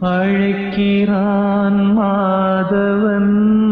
அழைக்கிறான் மாதவன்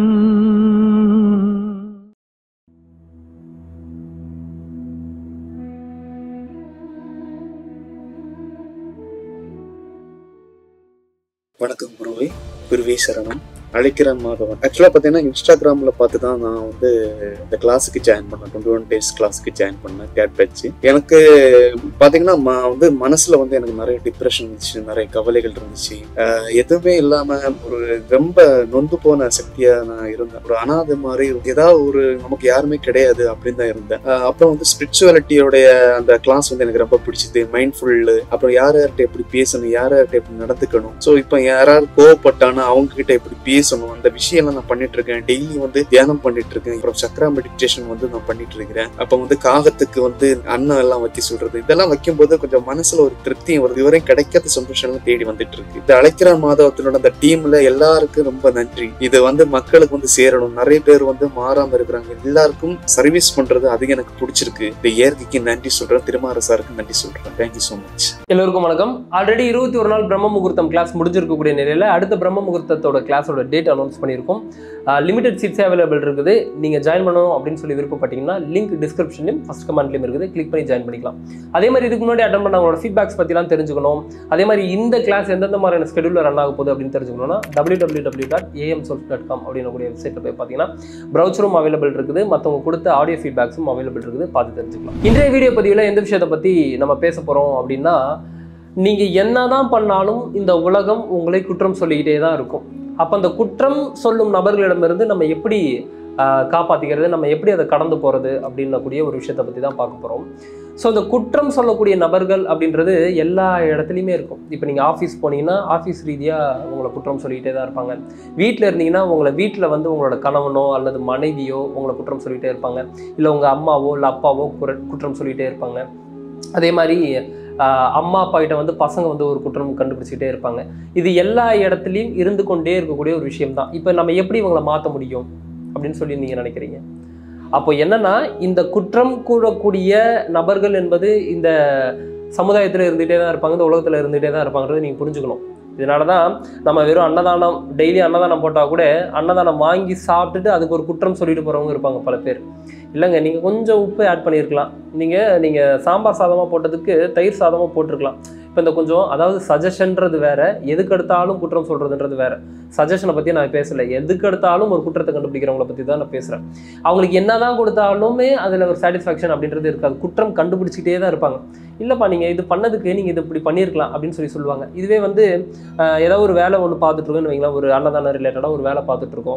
வணக்கம் குருவே குருவே சரணம் அழைக்கிறான் மாதவன் ஆக்சுவலாக பார்த்தீங்கன்னா இன்ஸ்டாகிராமில் பார்த்து தான் நான் வந்து இந்த கிளாஸுக்கு ஜாயின் பண்ணேன் டுவெண்ட்டி ஒன் டேஸ் கிளாஸுக்கு ஜாயின் பண்ணேன் கேட் பேச்சு எனக்கு பார்த்தீங்கன்னா ம- வந்து மனசில் வந்து எனக்கு நிறைய டிப்ரெஷன் இருந்துச்சு நிறைய கவலைகள் இருந்துச்சு அஹ் எதுவுமே இல்லாமல் ஒரு ரொம்ப நொந்து போன சக்தியாக நான் இருந்தேன் ஒரு அனாதை மாதிரி ஏதாவது ஒரு நமக்கு யாருமே கிடையாது அப்படின்னு தான் இருந்தேன் அஹ் அப்புறம் வந்து ஸ்பிரிச்சுவாலிட்டியோடைய அந்த கிளாஸ் வந்து எனக்கு ரொம்ப பிடிச்சது மைண்ட்ஃபுல்லு அப்புறம் யார் யார்கிட்ட எப்படி பேசணும் யார் யார்கிட்ட எப்படி நடந்துக்கணும் ஸோ இப்போ யாராவது கோவப்பட்டானா அவங்க கிட்ட எப்படி பேசணும் அந்த விஷயம்லாம் நான் பண்ணிட்டு இருக்கேன் டெய்லி வந்து தியானம் பண்ணிட்டு இருக்கேன் அப்புறம் சக்ரா மெடிடேஷன் வந்து நான் பண்ணிட்டு இருக்கிறேன் அப்போ வந்து காகத்துக்கு வந்து அன்னம் எல்லாம் வைக்க சொல்றது இதெல்லாம் வைக்கும்போது கொஞ்சம் மனசுல ஒரு திருப்தியும் வருது இதுவரையும் கிடைக்காத சந்தோஷம் எல்லாம் தேடி வந்துட்டு இருக்கு இந்த அழைக்கிற மாதவத்தினோட அந்த டீம்ல எல்லாருக்கும் ரொம்ப நன்றி இது வந்து மக்களுக்கு வந்து சேரணும் நிறைய பேர் வந்து மாறாம இருக்கிறாங்க எல்லாருக்கும் சர்வீஸ் பண்றது அது எனக்கு பிடிச்சிருக்கு இந்த இயற்கைக்கு நன்றி சொல்றேன் திருமார சாருக்கு நன்றி சொல்றேன் தேங்க்யூ ஸோ மச் எல்லோருக்கும் வணக்கம் ஆல்ரெடி இருபத்தி ஒரு நாள் பிரம்ம முகூர்த்தம் கிளாஸ் முடிஞ்சிருக்கக்கூடிய நிலையில் அடுத்த பிரம்ம முகூர்த்தத்தோட கிளாஸோட டேட் அனௌன்ஸ் பண்ணியிருக்கோம் லிமிடெட் சீட்ஸே அவைலபிள் இருக்குது நீங்கள் ஜாயின் பண்ணணும் அப்படின்னு சொல்லி விருப்பப்பட்டீங்கன்னா லிங்க் டிஸ்கிரிப்ஷன்லையும் ஃபஸ்ட் கமெண்ட்லையும் இருக்குது கிளிக் பண்ணி ஜாயின் பண்ணிக்கலாம் அதே மாதிரி இதுக்கு முன்னாடி அட்டன் பண்ண அவங்களோட ஃபீட்பேக்ஸ் பற்றிலாம் தெரிஞ்சுக்கணும் அதே மாதிரி இந்த கிளாஸ் எந்தெந்த மாதிரியான ஸ்கெடியூலில் ரன் ஆக போகுது அப்படின்னு தெரிஞ்சுக்கணும்னா டபிள்யூ டபிள்யூ டபிள்யூ டாட் ஏஎம் சொல் டாட் காம் அப்படின்னக்கூடிய வெப்சைட்டில் போய் பார்த்தீங்கன்னா ப்ரௌச்சரும் அவைலபிள் இருக்குது மற்றவங்க கொடுத்த ஆடியோ ஃபீட்பேக்ஸும் அவைலபிள் இருக்குது பார்த்து தெரிஞ்சுக்கலாம் இன்றைய வீடியோ பதிவில் எந்த விஷயத்தை பற்றி நம்ம பேச போகிறோம் அப்படின்னா நீங்கள் என்னதான் பண்ணாலும் இந்த உலகம் உங்களை குற்றம் சொல்லிக்கிட்டே தான் இருக்கும் அப்போ அந்த குற்றம் சொல்லும் நபர்களிடமிருந்து நம்ம எப்படி ஆஹ், காப்பாத்திக்கிறது நம்ம எப்படி அதை கடந்து போகிறது அப்படின்னக்கூடிய ஒரு விஷயத்தை பற்றி தான் பார்க்க போகிறோம் ஸோ இந்த குற்றம் சொல்லக்கூடிய நபர்கள் அப்படின்றது எல்லா இடத்துலையுமே இருக்கும் இப்போ நீங்கள் ஆஃபீஸ் போனீங்கன்னா ஆஃபீஸ் ரீதியாக உங்களை குற்றம் சொல்லிக்கிட்டே தான் இருப்பாங்க வீட்டில் இருந்தீங்கன்னா உங்களை வீட்டில் வந்து உங்களோட கணவனோ அல்லது மனைவியோ உங்களை குற்றம் சொல்லிகிட்டே இருப்பாங்க இல்லை உங்கள் அம்மாவோ இல்லை அப்பாவோ குற- குற்றம் சொல்லிகிட்டே இருப்பாங்க அதே மாதிரி ஆஹ், அம்மா அப்பா கிட்ட வந்து பசங்க வந்து ஒரு குற்றம் கண்டுபிடிச்சிக்கிட்டே இருப்பாங்க இது எல்லா இடத்துலையும் இருந்து கொண்டே இருக்கக்கூடிய ஒரு விஷயம் தான் இப்போ நம்ம எப்படி இவங்களை மாற்ற முடியும் அப்படின்னு சொல்லி நீங்கள் நினைக்கிறீங்க அப்போ என்னன்னா இந்த குற்றம் கூறக்கூடிய நபர்கள் என்பது இந்த சமுதாயத்தில் இருந்துகிட்டே தான் இருப்பாங்க இந்த உலகத்தில் இருந்துகிட்டே தான் இருப்பாங்கிறது நீங்கள் புரிஞ்சுக்கணும் இதனால தான் நம்ம வெறும் அன்னதானம் டெய்லி அன்னதானம் போட்டால் கூட அன்னதானம் வாங்கி சாப்பிட்டுட்டு அதுக்கு ஒரு குற்றம் சொல்லிட்டு போகிறவங்க இருப்பாங்க பல பேர் இல்லைங்க நீங்கள் கொஞ்சம் உப்பு ஆட் பண்ணியிருக்கலாம் நீங்கள் நீங்கள் சாம்பார் சாதமாக போட்டதுக்கு தயிர் சாதமாக போட்டிருக்கலாம் இப்போ இந்த கொஞ்சம் அதாவது சஜஷன்றது வேற எதுக்கு எடுத்தாலும் குற்றம் சொல்கிறதுன்றது வேற சஜஷனை பற்றி நான் பேசலை எதுக்கு எடுத்தாலும் ஒரு குற்றத்தை கண்டுபிடிக்கிறவங்கள பற்றி தான் நான் பேசுகிறேன் அவங்களுக்கு என்னதான் கொடுத்தாலுமே அதில் ஒரு சாட்டிஸ்ஃபேக்ஷன் அப்படின்றது இருக்காது குற்றம் கண்டுபிடிச்சிக்கிட்டே தான் இருப்பாங்க இல்லைப்பா நீங்கள் இது பண்ணதுக்கு நீங்கள் இது இப்படி பண்ணியிருக்கலாம் அப்படின்னு சொல்லி சொல்லுவாங்க இதுவே வந்து ஆஹ், ஏதாவது ஒரு வேலை ஒன்று பார்த்துட்ருக்கோன்னு வைங்களேன் ஒரு அன்னதானம் ரிலேட்டடாக ஒரு வேலை பார்த்துட்ருக்கோம்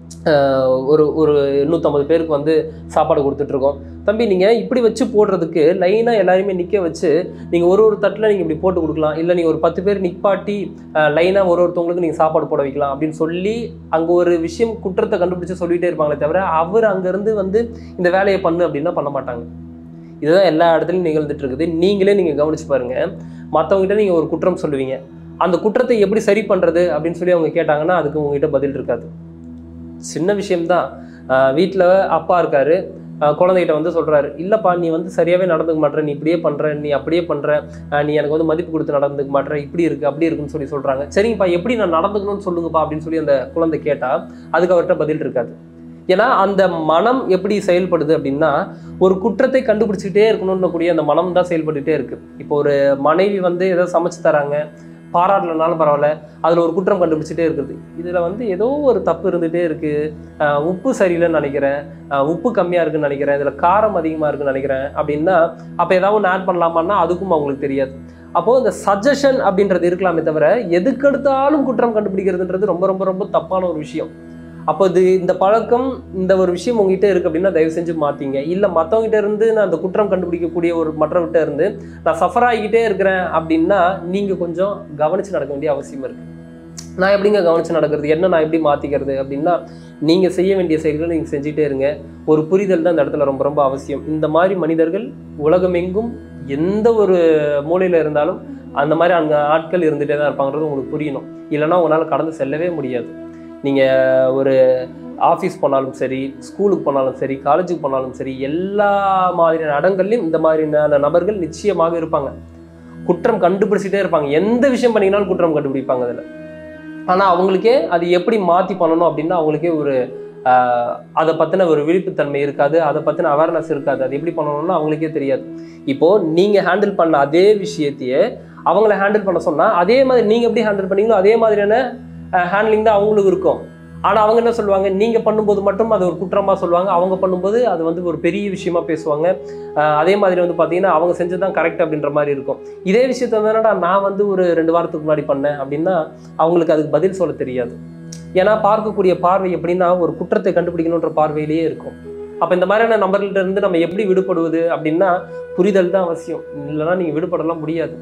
ஒரு ஒரு நூற்றம்பது பேருக்கு வந்து சாப்பாடு கொடுத்துட்ருக்கோம் தம்பி நீங்கள் இப்படி வச்சு போடுறதுக்கு லைனாக எல்லாரையுமே நிற்க வச்சு நீங்கள் ஒரு ஒரு தட்டில் நீங்கள் இப்படி போட்டு கொடுக்கலாம் இல்லை நீங்கள் ஒரு பத்து பேர் நிப்பாட்டி லைனாக ஒரு ஒருத்தவங்களுக்கு நீங்கள் சாப்பாடு போட வைக்கலாம் அப்படின்னு சொல்லி அங்கே ஒரு விஷயம் குற்றத்தை கண்டுபிடிச்சு சொல்லிகிட்டே இருப்பாங்களே தவிர அவர் அங்கேருந்து வந்து இந்த வேலையை பண்ணு அப்படின்னா பண்ண மாட்டாங்க இதுதான் எல்லா இடத்துலையும் நிகழ்ந்துட்டு இருக்குது நீங்களே நீங்கள் கவனிச்சு பாருங்க மற்றவங்ககிட்ட நீங்கள் ஒரு குற்றம் சொல்லுவீங்க அந்த குற்றத்தை எப்படி சரி பண்ணுறது அப்படின்னு சொல்லி அவங்க கேட்டாங்கன்னா அதுக்கு உங்ககிட்ட பதில் இருக்காது சின்ன விஷயம்தான் வீட்டில் அப்பா இருக்காரு ஆஹ் குழந்தைகிட்ட வந்து சொல்கிறாரு இல்லைப்பா நீ வந்து சரியாகவே நடந்துக்க மாட்ற நீ இப்படியே பண்ணுற நீ அப்படியே பண்ணுற நீ எனக்கு வந்து மதிப்பு கொடுத்து நடந்துக்க மாட்ற இப்படி இருக்கு அப்படி இருக்குன்னு சொல்லி சொல்கிறாங்க சரிங்கப்பா எப்படி நான் நடந்துக்கணும்னு சொல்லுங்கப்பா அப்படின்னு சொல்லி அந்த குழந்தை கேட்டால் அதுக்கு அவர்கிட்ட பதில் இருக்காது ஏன்னா அந்த மனம் எப்படி செயல்படுது அப்படின்னா ஒரு குற்றத்தை கண்டுபிடிச்சிக்கிட்டே இருக்கணும்னு கூடிய அந்த மனம் தான் செயல்பட்டுட்டே இருக்கு இப்போ ஒரு மனைவி வந்து ஏதோ சமைச்சு தராங்க பாராட்டலனாலும் பரவாயில்ல அதில் ஒரு குற்றம் கண்டுபிடிச்சிட்டே இருக்குது இதில் வந்து ஏதோ ஒரு தப்பு இருந்துகிட்டே இருக்குது ஆஹ் உப்பு சரியில்லைன்னு நினைக்கிறேன் ஆஹ் உப்பு கம்மியாக இருக்குன்னு நினைக்கிறேன் இதில் காரம் அதிகமாக இருக்குன்னு நினைக்கிறேன் அப்படின்னா அப்போ ஏதாவது ஒன்று ஆட் பண்ணலாமான்னா அதுக்கும் அவங்களுக்கு தெரியாது அப்போது இந்த சஜஷன் அப்படின்றது இருக்கலாமே தவிர எதுக்கெடுத்தாலும் குற்றம் கண்டுபிடிக்கிறதுன்றது ரொம்ப ரொம்ப ரொம்ப தப்பான ஒரு விஷயம் அப்போ இது இந்த பழக்கம் இந்த ஒரு விஷயம் உங்ககிட்ட இருக்கு அப்படின்னா தயவு செஞ்சு மாற்றிங்க இல்லை மற்றவங்ககிட்ட இருந்து நான் அந்த குற்றம் கண்டுபிடிக்கக்கூடிய ஒரு மற்றவர்கிட்ட இருந்து நான் சஃபர் ஆகிக்கிட்டே இருக்கிறேன் அப்படின்னா நீங்கள் கொஞ்சம் கவனித்து நடக்க வேண்டிய அவசியம் இருக்குது நான் எப்படிங்க கவனித்து நடக்கிறது என்ன நான் எப்படி மாற்றிக்கிறது அப்படின்னா நீங்கள் செய்ய வேண்டிய செயல்களை நீங்கள் செஞ்சுட்டே இருங்க ஒரு புரிதல் தான் இந்த இடத்துல ரொம்ப ரொம்ப அவசியம் இந்த மாதிரி மனிதர்கள் உலகமெங்கும் எந்த ஒரு மூலையில் இருந்தாலும் அந்த மாதிரி அங்கே ஆட்கள் இருந்துகிட்டே தான் இருப்பாங்கிறது உங்களுக்கு புரியணும் இல்லைன்னா உங்களால் கடந்து செல்லவே முடியாது நீங்கள் ஒரு ஆஃபீஸ் போனாலும் சரி ஸ்கூலுக்கு போனாலும் சரி காலேஜுக்கு போனாலும் சரி எல்லா மாதிரியான இடங்கள்லையும் இந்த மாதிரியான நபர்கள் நிச்சயமாக இருப்பாங்க குற்றம் கண்டுபிடிச்சிட்டே இருப்பாங்க எந்த விஷயம் பண்ணீங்கனாலும் குற்றம் கண்டுபிடிப்பாங்க அதில் ஆனால் அவங்களுக்கே அது எப்படி மாற்றி பண்ணணும் அப்படின்னா அவங்களுக்கே ஒரு ஆஹ், அதை பற்றின ஒரு விழிப்புத்தன்மை இருக்காது அதை பற்றின அவேர்னஸ் இருக்காது அது எப்படி பண்ணணும்னு அவங்களுக்கே தெரியாது இப்போது நீங்கள் ஹேண்டில் பண்ண அதே விஷயத்தையே அவங்கள ஹேண்டில் பண்ண சொன்னால் அதே மாதிரி நீங்கள் எப்படி ஹேண்டில் பண்ணீங்களோ அதே மாதிரியான ஹேண்ட்லிங் தான் அவங்களுக்கு இருக்கும் ஆனால் அவங்க என்ன சொல்லுவாங்க நீங்கள் பண்ணும்போது மட்டும் அது ஒரு குற்றமாக சொல்லுவாங்க அவங்க பண்ணும்போது அது வந்து ஒரு பெரிய விஷயமா பேசுவாங்க ஆஹ் அதே மாதிரி வந்து பார்த்தீங்கன்னா அவங்க செஞ்சது தான் கரெக்ட் அப்படின்ற மாதிரி இருக்கும் இதே விஷயத்த தானடா நான் வந்து ஒரு ரெண்டு வாரத்துக்கு முன்னாடி பண்ணேன் அப்படின்னா அவங்களுக்கு அதுக்கு பதில் சொல்ல தெரியாது ஏன்னா பார்க்கக்கூடிய பார்வை எப்படின்னா ஒரு குற்றத்தை கண்டுபிடிக்கணுன்ற பார்வையிலேயே இருக்கும் அப்போ இந்த மாதிரியான நபர்கள்ட்ட இருந்து நம்ம எப்படி விடுபடுவது அப்படின்னா புரிதல் தான் அவசியம் இல்லைன்னா நீங்கள் விடுபடலாம் முடியாது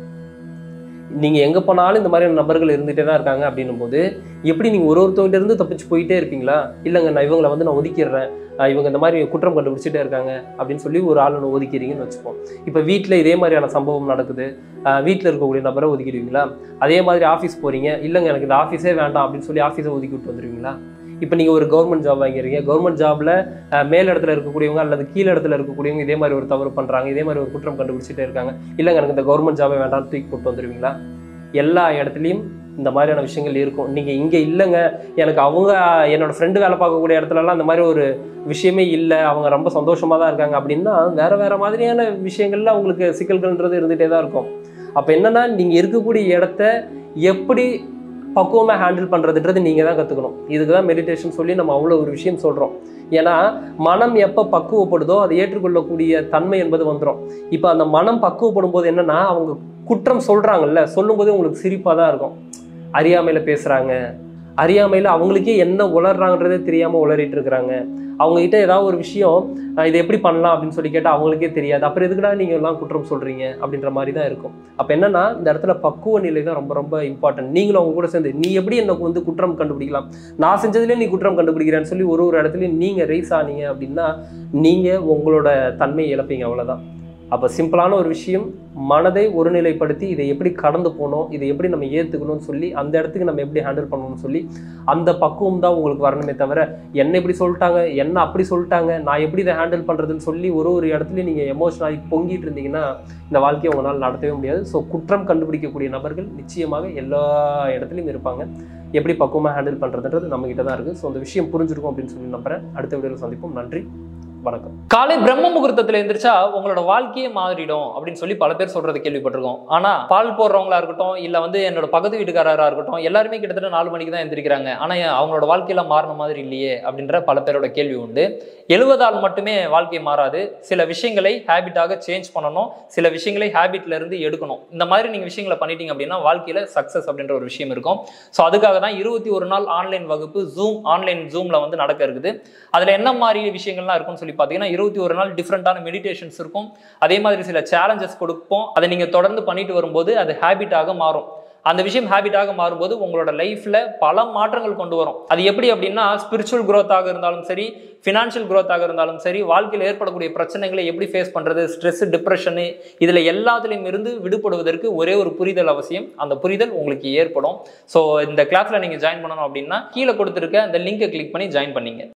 நீங்கள் எங்கே போனாலும் இந்த மாதிரியான நபர்கள் இருந்துகிட்டே தான் இருக்காங்க அப்படின்னும் போது எப்படி நீங்கள் ஒரு ஒருத்தவங்கிட்ட இருந்து தப்பிச்சு போயிட்டே இருப்பீங்களா இல்லைங்க நான் இவங்களை வந்து நான் ஒதுக்கிடுறேன் ஆஹ் இவங்க இந்த மாதிரி குற்றம் கண்டுபிடிச்சிட்டே இருக்காங்க அப்படின்னு சொல்லி ஒரு ஆளை ஒன்று ஒதுக்கிறீங்கன்னு வச்சுப்போம் இப்போ வீட்டில் இதே மாதிரியான சம்பவம் நடக்குது வீட்டில் இருக்கக்கூடிய நபரை ஒதுக்கிடுவீங்களா அதே மாதிரி ஆஃபீஸ் போகிறீங்க இல்லைங்க எனக்கு இந்த ஆஃபீஸே வேண்டாம் அப்படின்னு சொல்லி ஆஃபீஸை ஒதுக்கி விட்டு வந்துடுவீங்களா இப்போ நீங்கள் ஒரு கவர்மெண்ட் ஜாப் வாங்கிறீங்க கவர்மெண்ட் ஜாபில் மேல் இடத்துல இருக்கக்கூடியவங்க அல்லது கீழ் இடத்துல இருக்கக்கூடியவங்க இதே மாதிரி ஒரு தவறு பண்ணுறாங்க இதே மாதிரி ஒரு குற்றம் கண்டுபிடிச்சிட்டே இருக்காங்க இல்லைங்க எனக்கு இந்த கவர்மெண்ட் ஜாபே வேண்டாம்னு தூக்கி போட்டு வந்துடுவீங்களா எல்லா இடத்துலையும் இந்த மாதிரியான விஷயங்கள் இருக்கும் நீங்கள் இங்கே இல்லைங்க எனக்கு அவங்க என்னோட ஃப்ரெண்டு வேலை பார்க்கக்கூடிய இடத்துலலாம் அந்த மாதிரி ஒரு விஷயமே இல்லை அவங்க ரொம்ப சந்தோஷமாக தான் இருக்காங்க அப்படின்னா வேற வேற மாதிரியான விஷயங்கள்ல அவங்களுக்கு சிக்கல்கள்ன்றது இருந்துகிட்டே தான் இருக்கும் அப்போ என்னன்னா நீங்கள் இருக்கக்கூடிய இடத்த எப்படி பக்குவமாக ஹேண்டில் பண்ணுறதுன்றது நீங்கள் தான் கற்றுக்கணும் இதுக்கு தான் மெடிடேஷன் சொல்லி நம்ம அவ்வளோ ஒரு விஷயம் சொல்கிறோம் ஏன்னா மனம் எப்போ பக்குவப்படுதோ அதை ஏற்றுக்கொள்ளக்கூடிய தன்மை என்பது வந்துடும் இப்போ அந்த மனம் பக்குவப்படும் போது என்னன்னா அவங்க குற்றம் சொல்கிறாங்கல்ல சொல்லும்போதே உங்களுக்கு சிரிப்பாக தான் இருக்கும் அறியாமையில் பேசுகிறாங்க அறியாமையில் அவங்களுக்கே என்ன உளர்றாங்கன்றதே தெரியாமல் உளறிட்டு இருக்கிறாங்க அவங்க கிட்ட ஏதாவது ஒரு விஷயம் அஹ் இதை எப்படி பண்ணலாம் அப்படின்னு சொல்லி கேட்டால் அவங்களுக்கே தெரியாது அப்புறம் எதுக்குடா நீங்கள் எல்லாம் குற்றம் சொல்கிறீங்க அப்படின்ற மாதிரி தான் இருக்கும் அப்போ என்னன்னா இந்த இடத்துல பக்குவ நிலை தான் ரொம்ப ரொம்ப இம்பார்ட்டன்ட் நீங்களும் அவங்க கூட சேர்ந்து நீ எப்படி எனக்கு வந்து குற்றம் கண்டுபிடிக்கலாம் நான் செஞ்சதுலேயே நீ குற்றம் கண்டுபிடிக்கிறேன்னு சொல்லி ஒரு ஒரு இடத்துலையும் நீங்கள் ரைஸ் ஆனீங்க அப்படின்னா நீங்கள் உங்களோட தன்மையை இழப்பீங்க அவ்வளோதான் அப்போ சிம்பிளான ஒரு விஷயம் மனதை ஒருநிலைப்படுத்தி இதை எப்படி கடந்து போகணும் இதை எப்படி நம்ம ஏற்றுக்கணும்னு சொல்லி அந்த இடத்துக்கு நம்ம எப்படி ஹேண்டில் பண்ணணும்னு சொல்லி அந்த பக்குவம் தான் உங்களுக்கு வரணுமே தவிர என்ன இப்படி சொல்லிட்டாங்க என்ன அப்படி சொல்லிட்டாங்க நான் எப்படி இதை ஹேண்டில் பண்ணுறதுன்னு சொல்லி ஒரு ஒரு இடத்துலையும் நீங்கள் எமோஷன் ஆகி பொங்கிட்டு இருந்தீங்கன்னா இந்த வாழ்க்கையை உங்களால் நடத்தவே முடியாது ஸோ குற்றம் கண்டுபிடிக்கக்கூடிய நபர்கள் நிச்சயமாக எல்லா இடத்துலையும் இருப்பாங்க எப்படி பக்குவமாக ஹேண்டில் பண்ணுறதுன்றது நம்மகிட்ட தான் இருக்குது ஸோ அந்த விஷயம் புரிஞ்சிருக்கும் அப்படின்னு சொல்லி நம்புறேன் அடுத்த வீடியோவில் சந்திப்போம் நன்றி வணக்கம் காலை பிரம்ம முகூர்த்தத்துல எந்திரிச்சா உங்களோட வாழ்க்கையே மாறிடும் அப்படின்னு சொல்லி பல பேர் சொல்றது கேள்விப்பட்டிருக்கோம் ஆனா பால் போடுறவங்களா இருக்கட்டும் இல்ல வந்து என்னோட பக்கத்து வீட்டுக்காரரா இருக்கட்டும் எல்லாருமே கிட்டத்தட்ட நாலு மணிக்கு தான் எந்திரிக்கிறாங்க ஆனா ஏன் அவங்களோட வாழ்க்கையில மாறின மாதிரி இல்லையே அப்படின்ற பல பேரோட கேள்வி உண்டு எழுவதால் மட்டுமே வாழ்க்கை மாறாது சில விஷயங்களை ஹேபிட்டாக சேஞ்ச் பண்ணணும் சில விஷயங்களை ஹேபிட்ல இருந்து எடுக்கணும் இந்த மாதிரி நீங்க விஷயங்களை பண்ணிட்டீங்க அப்படின்னா வாழ்க்கையில சக்சஸ் அப்படின்ற ஒரு விஷயம் இருக்கும் ஸோ அதுக்காக தான் இருபத்தி ஒரு நாள் ஆன்லைன் வகுப்பு ஜூம் ஆன்லைன் ஜூம்ல வந்து நடக்க இருக்குது அதுல என்ன மாதிரி விஷயங்கள்லாம் இருக்கும்னு சொல்லி பார்த்தீங்கன்னா இருபத்தி ஒரு நாள் டிஃப்ரெண்டான மெடிடேஷன்ஸ் இருக்கும் அதே மாதிரி சில சேலஞ்சஸ் கொடுப்போம் அதை நீங்க தொடர்ந்து பண்ணிட்டு வரும்போது அது ஹேபிட்டாக மாறும் அந்த விஷயம் ஹேபிட்டாக மாறும்போது உங்களோட லைஃப்ல பல மாற்றங்கள் கொண்டு வரும் அது எப்படி அப்படின்னா ஸ்பிரிச்சுவல் growth-ஆக இருந்தாலும் சரி ஃபினான்ஷியல் growth-ஆக இருந்தாலும் சரி வாழ்க்கையில் ஏற்படக்கூடிய பிரச்சனைகளை எப்படி ஃபேஸ் பண்றது ஸ்ட்ரெஸ் டிப்ரெஷனு இதுல எல்லாத்துலேயும் இருந்து விடுபடுவதற்கு ஒரே ஒரு புரிதல் அவசியம் அந்த புரிதல் உங்களுக்கு ஏற்படும் ஸோ இந்த கிளாஸ்ல நீங்க ஜாயின் பண்ணணும் அப்படின்னா கீழே கொடுத்துருக்க அந்த லிங்கை கிளிக் பண்ணி ஜாயின் பண்ணீங்க